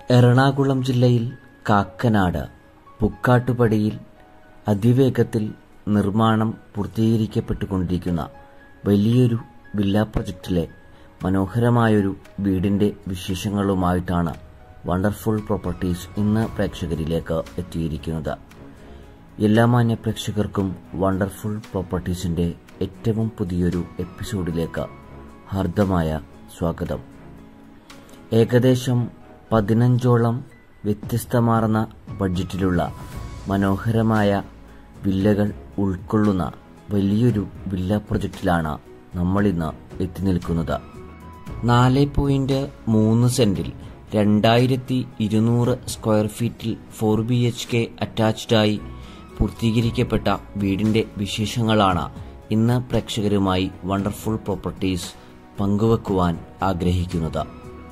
എറണാകുളം ജില്ലയിൽ കാക്കനാട് പുക്കാട്ടുപടിയിൽ അതിവേഗത്തിൽ നിർമ്മാണം പൂർത്തീകരിക്കപ്പെട്ടുകൊണ്ടിരിക്കുന്ന വലിയൊരു വില്ല പ്രൊജക്റ്റിലെ മനോഹരമായൊരു വീടിന്റെ വിശേഷങ്ങളുമായിട്ടാണ് വണ്ടർഫുൾ പ്രോപ്പർട്ടീസ് ഇന്ന് പ്രേക്ഷകരിലേക്ക് എത്തിയിരിക്കുന്നത് എല്ലാ മാന്യ പ്രേക്ഷകർക്കും വണ്ടർഫുൾ പ്രോപ്പർട്ടീസിന്റെ ഏറ്റവും പുതിയൊരു എപ്പിസോഡിലേക്ക് ഹാർദമായ സ്വാഗതം ഏകദേശം പതിനഞ്ചോളം വ്യത്യസ്തമാർന്ന ബഡ്ജറ്റിലുള്ള മനോഹരമായ വില്ലകൾ ഉൾക്കൊള്ളുന്ന വലിയൊരു വില്ല പ്രൊജക്റ്റിലാണ് നമ്മളിന്ന് എത്തി നിൽക്കുന്നത് നാല് പോയിന്റ് മൂന്ന് സെന്റിൽ രണ്ടായിരത്തി ഇരുന്നൂറ് സ്ക്വയർ ഫീറ്റിൽ ഫോർ ബി എച്ച് കെ അറ്റാച്ച്ഡായി പൂർത്തീകരിക്കപ്പെട്ട വീടിന്റെ വിശേഷങ്ങളാണ് ഇന്ന് പ്രേക്ഷകരുമായി വണ്ടർഫുൾ പ്രോപ്പർട്ടീസ് പങ്കുവെക്കുവാൻ ആഗ്രഹിക്കുന്നത്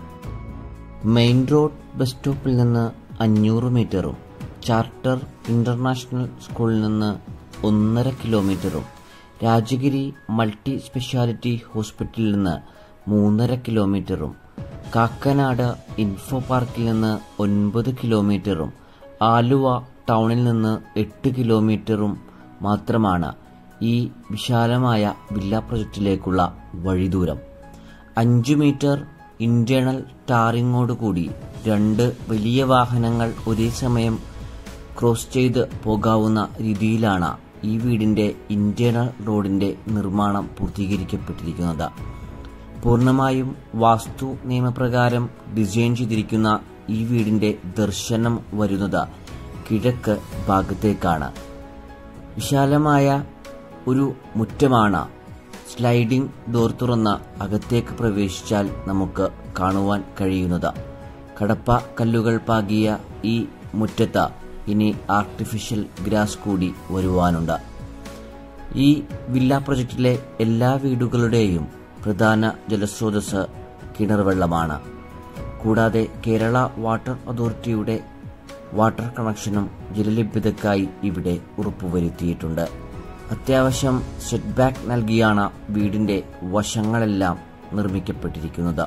മെയിൻ റോഡ് ബസ് സ്റ്റോപ്പിൽ നിന്ന് അഞ്ഞൂറ് മീറ്ററും ചാർട്ടർ ഇന്റർനാഷണൽ സ്കൂളിൽ നിന്ന് ഒന്നര കിലോമീറ്ററും രാജഗിരി മൾട്ടി സ്പെഷ്യാലിറ്റി ഹോസ്പിറ്റലിൽ നിന്ന് മൂന്നര കിലോമീറ്ററും കാക്കനാട് ഇൻഫോ പാർക്കിൽ നിന്ന് ഒൻപത് കിലോമീറ്ററും ആലുവ ടൗണിൽ നിന്ന് എട്ട് കിലോമീറ്ററും മാത്രമാണ് ഈ വിശാലമായ വില്ല പ്രൊജക്റ്റിലേക്കുള്ള വഴിദൂരം അഞ്ചു മീറ്റർ ഇന്റേണൽ ടാറിങ്ങോടുകൂടി രണ്ട് വലിയ വാഹനങ്ങൾ ഒരേ സമയം ക്രോസ് ചെയ്ത് പോകാവുന്ന രീതിയിലാണ് ഈ വീടിന്റെ ഇന്റേണൽ റോഡിന്റെ നിർമ്മാണം പൂർത്തീകരിക്കപ്പെട്ടിരിക്കുന്നത് പൂർണ്ണമായും വാസ്തു നിയമപ്രകാരം ഡിസൈൻ ചെയ്തിരിക്കുന്ന ഈ വീടിന്റെ ദർശനം വരുന്നത് കിഴക്ക് ഭാഗത്തേക്കാണ് വിശാലമായ ഒരു മുറ്റമാണ് സ്ലൈഡിംഗ് ഡോർ തുറന്ന് അകത്തേക്ക് പ്രവേശിച്ചാൽ നമുക്ക് കാണുവാൻ കഴിയുന്നത് കടപ്പ കല്ലുകൾ പാകിയ ഈ മുറ്റത്ത് ഇനി ആർട്ടിഫിഷ്യൽ ഗ്രാസ് കൂടി വരുവാനുണ്ട് ഈ വില്ല പ്രൊജക്റ്റിലെ എല്ലാ വീടുകളുടെയും പ്രധാന ജലസ്രോതസ് കിണർ വെള്ളമാണ് കൂടാതെ കേരള വാട്ടർ അതോറിറ്റിയുടെ വാട്ടർ കണക്ഷനും ജലലഭ്യതയ്ക്കായി ഇവിടെ ഉറപ്പുവരുത്തിയിട്ടുണ്ട് അത്യാവശ്യം സെറ്റ് ബാക്ക് നൽകിയാണ് വീടിന്റെ വശങ്ങളെല്ലാം നിർമ്മിക്കപ്പെട്ടിരിക്കുന്നത്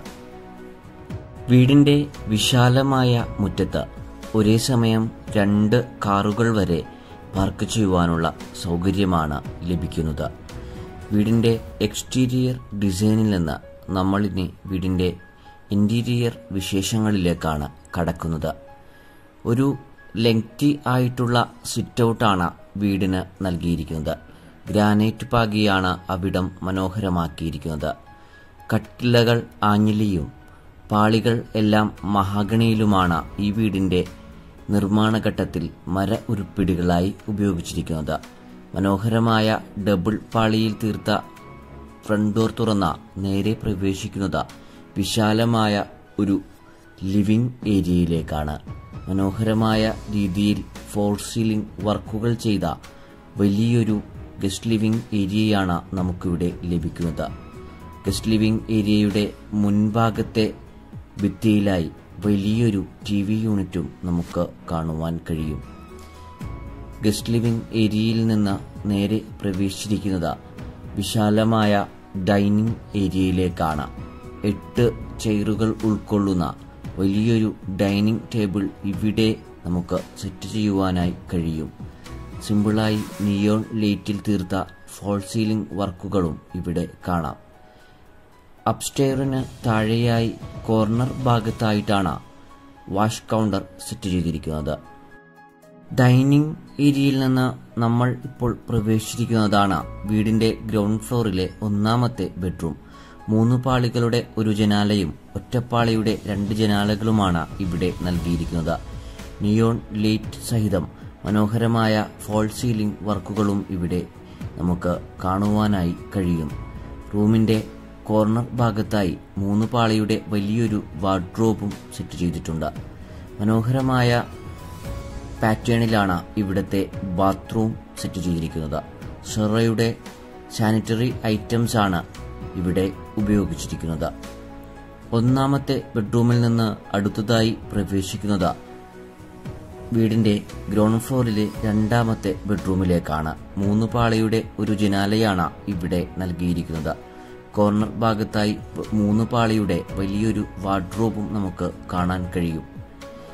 വീടിന്റെ വിശാലമായ മുറ്റത്ത് ഒരേ സമയം രണ്ട് കാറുകൾ വരെ പാർക്ക് ചെയ്യുവാനുള്ള സൗകര്യമാണ് ലഭിക്കുന്നത് വീടിന്റെ എക്സ്റ്റീരിയർ ഡിസൈനിൽ നിന്ന് നമ്മളിനി വീടിന്റെ ഇന്റീരിയർ വിശേഷങ്ങളിലേക്കാണ് കടക്കുന്നത് ഒരു ലെങ്തി ആയിട്ടുള്ള സിറ്റ് ഔട്ടാണ് വീടിന് നൽകിയിരിക്കുന്നത് ഗ്രാനൈറ്റ് പാകിയാണ് അവിടം മനോഹരമാക്കിയിരിക്കുന്നത് കട്ടിലകൾ ആഞ്ഞിലിയും പാളികൾ എല്ലാം മഹാഗണിയിലുമാണ് ഈ വീടിന്റെ നിർമ്മാണ ഘട്ടത്തിൽ മര ഉരുപ്പിടികളായി ഉപയോഗിച്ചിരിക്കുന്നത് മനോഹരമായ ഡബിൾ പാളിയിൽ തീർത്ത ഫ്രണ്ട് ഡോർ തുറന്ന നേരെ പ്രവേശിക്കുന്നത് വിശാലമായ ഒരു ലിവിംഗ് ഏരിയയിലേക്കാണ് മനോഹരമായ രീതിയിൽ ഫോൾ സീലിംഗ് വർക്കുകൾ ചെയ്ത വലിയൊരു ഗസ്റ്റ് ലിവിംഗ് ഏരിയയാണ് നമുക്കിവിടെ ലഭിക്കുന്നത് ഗസ്റ്റ് ലിവിംഗ് ഏരിയയുടെ മുൻഭാഗത്തെ ഭിത്തിയിലായി വലിയൊരു ടി വി യൂണിറ്റും നമുക്ക് കാണുവാൻ കഴിയും ഗസ്റ്റ് ലിവിംഗ് ഏരിയയിൽ നിന്ന് നേരെ പ്രവേശിച്ചിരിക്കുന്നത് വിശാലമായ ഡൈനിങ് ഏരിയയിലേക്കാണ് എട്ട് ചെയറുകൾ ഉൾക്കൊള്ളുന്ന വലിയൊരു ഡൈനിങ് ടേബിൾ ഇവിടെ നമുക്ക് സെറ്റ് ചെയ്യുവാനായി കഴിയും സിമ്പിളായി നിയോൺ ലൈറ്റിൽ തീർത്ത ഫോൾ സീലിംഗ് വർക്കുകളും ഇവിടെ കാണാം അപ്സ്റ്റെയറിന് താഴെയായി കോർണർ ഭാഗത്തായിട്ടാണ് വാഷ് കൗണ്ടർ സെറ്റ് ചെയ്തിരിക്കുന്നത് ഡൈനിങ് ഏരിയയിൽ നിന്ന് നമ്മൾ ഇപ്പോൾ പ്രവേശിച്ചിരിക്കുന്നതാണ് വീടിന്റെ ഗ്രൗണ്ട് ഫ്ലോറിലെ ഒന്നാമത്തെ ബെഡ്റൂം മൂന്ന് പാളികളുടെ ഒരു ജനാലയും ഒറ്റപ്പാളിയുടെ രണ്ട് ജനാലകളുമാണ് ഇവിടെ നൽകിയിരിക്കുന്നത് നിയോൺ ലൈറ്റ് സഹിതം മനോഹരമായ ഫോൾ സീലിംഗ് വർക്കുകളും ഇവിടെ നമുക്ക് കാണുവാനായി കഴിയും റൂമിന്റെ കോർണർ ഭാഗത്തായി മൂന്ന് പാളിയുടെ വലിയൊരു വാർഡ്രോബും സെറ്റ് ചെയ്തിട്ടുണ്ട് മനോഹരമായ പാറ്റേണിലാണ് ഇവിടുത്തെ ബാത്റൂം സെറ്റ് ചെയ്തിരിക്കുന്നത് സെറയുടെ സാനിറ്ററി ഐറ്റംസ് ആണ് ഇവിടെ ഉപയോഗിച്ചിരിക്കുന്നത് ഒന്നാമത്തെ ബെഡ്റൂമിൽ നിന്ന് അടുത്തതായി പ്രവേശിക്കുന്നത് വീടിന്റെ ഗ്രൗണ്ട് ഫ്ലോറിലെ രണ്ടാമത്തെ ബെഡ്റൂമിലേക്കാണ് മൂന്ന് പാളിയുടെ ഒരു ജനാലയാണ് ഇവിടെ നൽകിയിരിക്കുന്നത് കോർണർ ഭാഗത്തായി മൂന്ന് പാളിയുടെ വലിയൊരു വാർഡ്രോബും നമുക്ക് കാണാൻ കഴിയും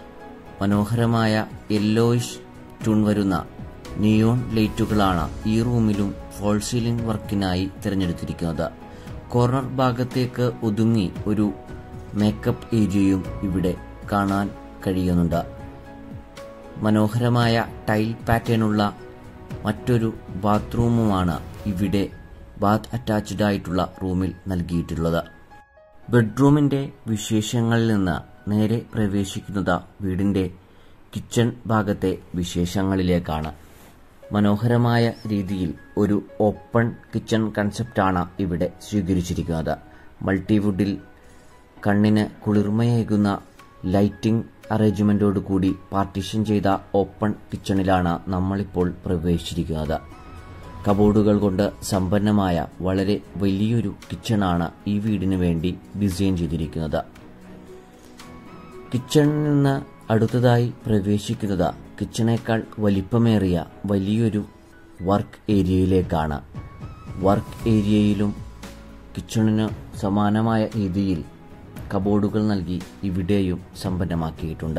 മനോഹരമായ യെല്ലോയിഷ് ടൂൺ വരുന്ന നിയോൺ ലൈറ്റുകളാണ് ഈ റൂമിലും ഫോൾ സീലിംഗ് വർക്കിനായി തിരഞ്ഞെടുത്തിരിക്കുന്നത് കോർണർ ഭാഗത്തേക്ക് ഒതുങ്ങി ഒരു മേക്കപ്പ് ഏരിയയും ഇവിടെ കാണാൻ കഴിയുന്നുണ്ട് മനോഹരമായ ടൈൽ പാറ്റേണുള്ള മറ്റൊരു ബാത്റൂമുമാണ് ഇവിടെ ബാത്ത് അറ്റാച്ച്ഡ് ആയിട്ടുള്ള റൂമിൽ നൽകിയിട്ടുള്ളത് ബെഡ്റൂമിന്റെ വിശേഷങ്ങളിൽ നിന്ന് നേരെ പ്രവേശിക്കുന്നത് വീടിന്റെ കിച്ചൺ ഭാഗത്തെ വിശേഷങ്ങളിലേക്കാണ് മനോഹരമായ രീതിയിൽ ഒരു ഓപ്പൺ കിച്ചൺ കൺസെപ്റ്റാണ് ഇവിടെ സ്വീകരിച്ചിരിക്കുന്നത് മൾട്ടിവുഡിൽ കണ്ണിന് കുളിർമയേകുന്ന ലൈറ്റിംഗ് അറേഞ്ച്മെന്റോട് കൂടി പാർട്ടീഷൻ ചെയ്ത ഓപ്പൺ കിച്ചണിലാണ് നമ്മളിപ്പോൾ പ്രവേശിച്ചിരിക്കുന്നത് കബോർഡുകൾ കൊണ്ട് സമ്പന്നമായ വളരെ വലിയൊരു കിച്ചണാണ് ഈ വീടിന് വേണ്ടി ഡിസൈൻ ചെയ്തിരിക്കുന്നത് കിച്ചണിൽ നിന്ന് അടുത്തതായി പ്രവേശിക്കുന്നത് കിച്ചണേക്കാൾ വലിപ്പമേറിയ വലിയൊരു വർക്ക് ഏരിയയിലേക്കാണ് വർക്ക് ഏരിയയിലും കിച്ചണിന് സമാനമായ രീതിയിൽ കബോർഡുകൾ നൽകി ഇവിടെയും സമ്പന്നമാക്കിയിട്ടുണ്ട്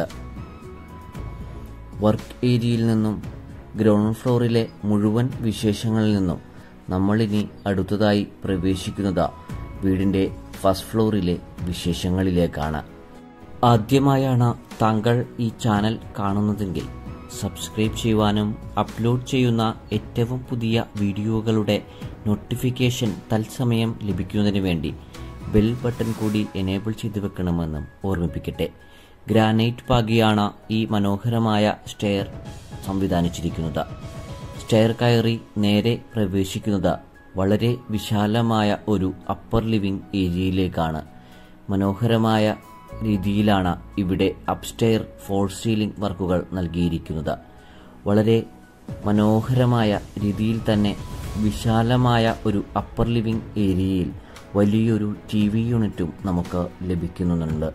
വർക്ക് ഏരിയയിൽ നിന്നും ഗ്രൗണ്ട് ഫ്ലോറിലെ മുഴുവൻ വിശേഷങ്ങളിൽ നിന്നും നമ്മളിനി അടുത്തതായി പ്രവേശിക്കുന്നത് വീടിന്റെ ഫസ്റ്റ് ഫ്ലോറിലെ വിശേഷങ്ങളിലേക്കാണ് ആദ്യമായാണ് താങ്കൾ ഈ ചാനൽ കാണുന്നതെങ്കിൽ സബ്സ്ക്രൈബ് ചെയ്യുവാനും അപ്ലോഡ് ചെയ്യുന്ന ഏറ്റവും പുതിയ വീഡിയോകളുടെ നോട്ടിഫിക്കേഷൻ തത്സമയം ലഭിക്കുന്നതിന് വേണ്ടി ബെൽ ബട്ടൺ കൂടി എനേബിൾ ചെയ്തു വെക്കണമെന്നും ഓർമ്മിപ്പിക്കട്ടെ ഗ്രാനൈറ്റ് പാകിയാണ് ഈ മനോഹരമായ സ്റ്റെയർ സംവിധാനിച്ചിരിക്കുന്നത് സ്റ്റെയർ കയറി നേരെ പ്രവേശിക്കുന്നത് വളരെ വിശാലമായ ഒരു അപ്പർ ലിവിംഗ് ഏരിയയിലേക്കാണ് മനോഹരമായ രീതിയിലാണ് ഇവിടെ അപ്സ്റ്റെയർ ഫോൾ സീലിംഗ് വർക്കുകൾ നൽകിയിരിക്കുന്നത് വളരെ മനോഹരമായ രീതിയിൽ തന്നെ വിശാലമായ ഒരു അപ്പർ ലിവിംഗ് ഏരിയയിൽ വലിയൊരു ടി വി യൂണിറ്റും നമുക്ക് ലഭിക്കുന്നുണ്ട്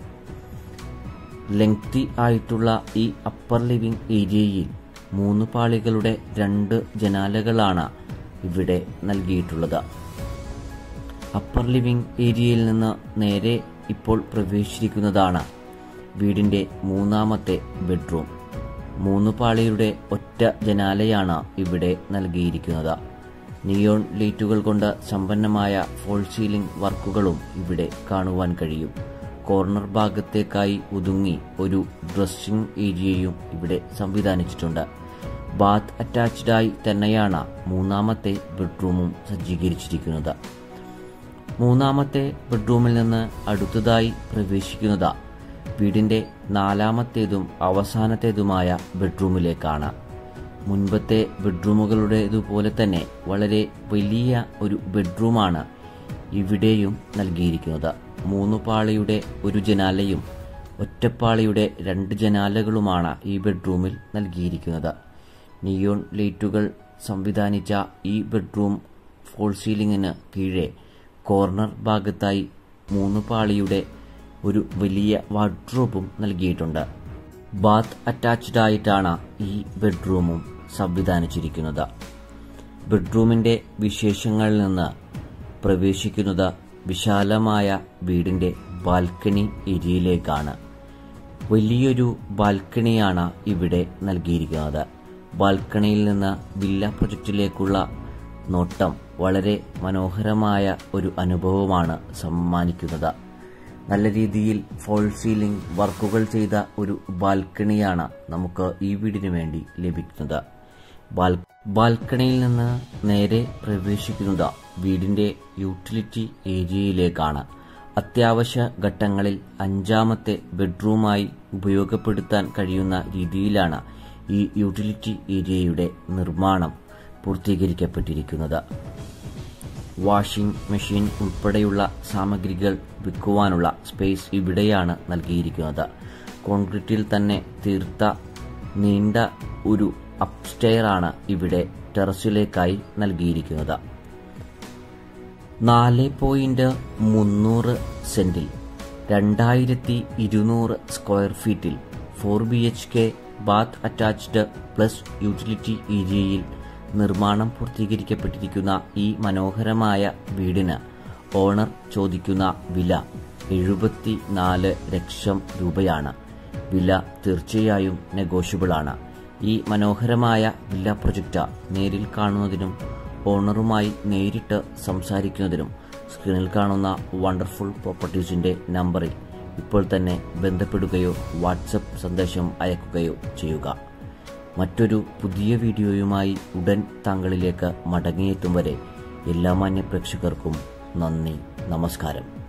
ലെങ്തി ആയിട്ടുള്ള ഈ അപ്പർ ലിവിംഗ് ഏരിയയിൽ മൂന്ന് പാളികളുടെ രണ്ട് ജനാലകളാണ് ഇവിടെ നൽകിയിട്ടുള്ളത് അപ്പർ ലിവിംഗ് ഏരിയയിൽ നിന്ന് നേരെ ഇപ്പോൾ പ്രവേശിച്ചിരിക്കുന്നതാണ് വീടിന്റെ മൂന്നാമത്തെ ബെഡ്റൂം മൂന്ന് പാളിയുടെ ഒറ്റ ജനാലയാണ് ഇവിടെ നൽകിയിരിക്കുന്നത് നിയോൺ ലൈറ്റുകൾ കൊണ്ട് സമ്പന്നമായ ഫോൾ സീലിംഗ് വർക്കുകളും ഇവിടെ കാണുവാൻ കഴിയും കോർണർ ഭാഗത്തേക്കായി ഒതുങ്ങി ഒരു ഡ്രസ്സിംഗ് ഏരിയയും ഇവിടെ സംവിധാനിച്ചിട്ടുണ്ട് ബാത്ത് അറ്റാച്ച്ഡായി തന്നെയാണ് മൂന്നാമത്തെ ബെഡ്റൂമും സജ്ജീകരിച്ചിരിക്കുന്നത് മൂന്നാമത്തെ ബെഡ്റൂമിൽ നിന്ന് അടുത്തതായി പ്രവേശിക്കുന്നത് വീടിന്റെ നാലാമത്തേതും അവസാനത്തേതുമായ ബെഡ്റൂമിലേക്കാണ് മുൻപത്തെ ബെഡ്റൂമുകളുടേതുപോലെ തന്നെ വളരെ വലിയ ഒരു ബെഡ്റൂമാണ് ഇവിടെയും നൽകിയിരിക്കുന്നത് മൂന്ന് പാളിയുടെ ഒരു ജനാലയും ഒറ്റപ്പാളിയുടെ രണ്ട് ജനാലകളുമാണ് ഈ ബെഡ്റൂമിൽ നൽകിയിരിക്കുന്നത് നിയോൺ ലൈറ്റുകൾ സംവിധാനിച്ച ഈ ബെഡ്റൂം ഫോൾ സീലിംഗിന് കീഴെ കോർണർ ഭാഗത്തായി മൂന്ന് പാളിയുടെ ഒരു വലിയ വാർഡ്രോബും നൽകിയിട്ടുണ്ട് ബാത്ത് അറ്റാച്ച്ഡ് ആയിട്ടാണ് ഈ ബെഡ്റൂമും സംവിധാനിച്ചിരിക്കുന്നത് ബെഡ്റൂമിന്റെ വിശേഷങ്ങളിൽ നിന്ന് പ്രവേശിക്കുന്നത് വിശാലമായ വീടിന്റെ ബാൽക്കണി ഏരിയയിലേക്കാണ് വലിയൊരു ബാൽക്കണിയാണ് ഇവിടെ നൽകിയിരിക്കുന്നത് ബാൽക്കണിയിൽ നിന്ന് വില്ല പ്രൊജക്റ്റിലേക്കുള്ള നോട്ടം വളരെ മനോഹരമായ ഒരു അനുഭവമാണ് സമ്മാനിക്കുന്നത് നല്ല രീതിയിൽ ഫോൾ സീലിംഗ് വർക്കുകൾ ചെയ്ത ഒരു ബാൽക്കണിയാണ് നമുക്ക് ഈ വീടിന് വേണ്ടി ലഭിക്കുന്നത് ബാൽ ബാൽക്കണിയിൽ നിന്ന് നേരെ പ്രവേശിക്കുന്നത് വീടിന്റെ യൂട്ടിലിറ്റി ഏരിയയിലേക്കാണ് അത്യാവശ്യ ഘട്ടങ്ങളിൽ അഞ്ചാമത്തെ ബെഡ്റൂമായി ഉപയോഗപ്പെടുത്താൻ കഴിയുന്ന രീതിയിലാണ് ഈ യൂട്ടിലിറ്റി ഏരിയയുടെ നിർമ്മാണം പൂർത്തീകരിക്കപ്പെട്ടിരിക്കുന്നത് വാഷിംഗ് മെഷീൻ ഉൾപ്പെടെയുള്ള സാമഗ്രികൾ വിൽക്കുവാനുള്ള സ്പേസ് ഇവിടെയാണ് നൽകിയിരിക്കുന്നത് കോൺക്രീറ്റിൽ തന്നെ തീർത്ത നീണ്ട ഒരു അപ്സ്റ്റെയറാണ് ഇവിടെ ടെറസിലേക്കായി നൽകിയിരിക്കുന്നത് നാല് പോയിന്റ് മുന്നൂറ് സെന്റിൽ രണ്ടായിരത്തി ഇരുന്നൂറ് സ്ക്വയർ ഫീറ്റിൽ four B H K bath attached plus utility ഏരിയയിൽ നിർമ്മാണം പൂർത്തീകരിക്കപ്പെട്ടിരിക്കുന്ന ഈ മനോഹരമായ വീടിന് ഓണർ ചോദിക്കുന്ന വില എഴുപത്തി നാല് ലക്ഷം രൂപയാണ് വില തീർച്ചയായും നെഗോഷ്യബിൾ ആണ് ഈ മനോഹരമായ വില്ല പ്രൊജക്റ്റ് നേരിൽ കാണുന്നതിനും ഓണറുമായി നേരിട്ട് സംസാരിക്കുന്നതിനും സ്ക്രീനിൽ കാണുന്ന വണ്ടർഫുൾ പ്രോപ്പർട്ടീസിന്റെ നമ്പറിൽ ഇപ്പോൾ തന്നെ ബന്ധപ്പെടുകയോ വാട്സപ്പ് സന്ദേശം അയക്കുകയോ ചെയ്യുക മറ്റൊരു പുതിയ വീഡിയോയുമായി ഉടൻ താങ്കളിലേക്ക് മടങ്ങിയെത്തും വരെ എല്ലാ മാന്യ പ്രേക്ഷകർക്കും നന്ദി നമസ്കാരം